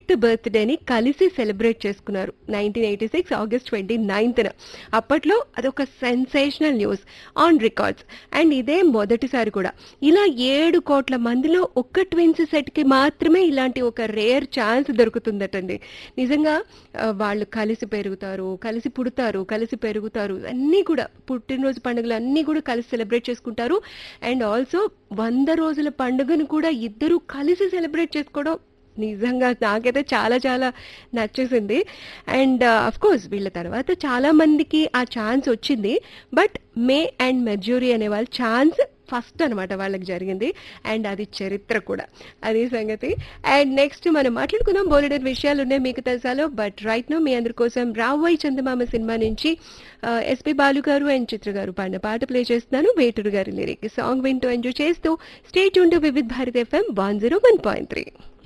fifth బర్త్డేని కలిసి celebrate చేసుకున్నారు nineteen eighty six August twenty నైన్త్న అప్పట్లో అదొక sensational news on records and ఇదే మొదటిసారి కూడా ఇలా ఏడు కోట్ల మందిలో ఒక్క ట్విన్స్ సెట్కి మాత్రమే ఇలాంటి ఒక రేర్ ఛాన్స్ దొరుకుతుందటండి నిజంగా ఆ, వాళ్ళు కలిసి పెరుగుతారు కలిసి పుడతారు కలిసి పెరుగుతారు అన్నీ కూడా పుట్టినరోజు పండుగలు అన్నీ కూడా కలిసి సెలబ్రేట్ చేసుకుంటారు అండ్ ఆల్సో వంద రోజుల పండుగను కూడా ఇద్దరు కలిసి సెలబ్రేట్ చేసుకోవడం నిజంగా నాకైతే చాలా చాలా నచ్చేసింది అండ్ అఫ్ కోర్స్ వీళ్ళ తర్వాత చాలా మందికి ఆ ఛాన్స్ వచ్చింది బట్ మే అండ్ మెర్జ్యూరీ అనే వాళ్ళ ఛాన్స్ ఫస్ట్ అనమాట వాళ్ళకి జరిగింది అండ్ అది చరిత్ర కూడా అది సంగతి అండ్ నెక్స్ట్ మనం మాట్లాడుకుందాం బోలెడర్ విషయాలు ఉన్నాయి మీకు తెలుసాలో బట్ రైట్ నో మీ అందరి కోసం రావోయ్ చందమామ సినిమా నుంచి ఎస్పి బాలు గారు అండ్ చిత్ర గారు పాడిన పాట ప్లే చేస్తున్నాను వేటూరు గారి లిరిక్ సాంగ్ వింటూ ఎంజాయ్ చేస్తూ స్టేట్ ఉంటూ Vividh Bharat FM one zero one point three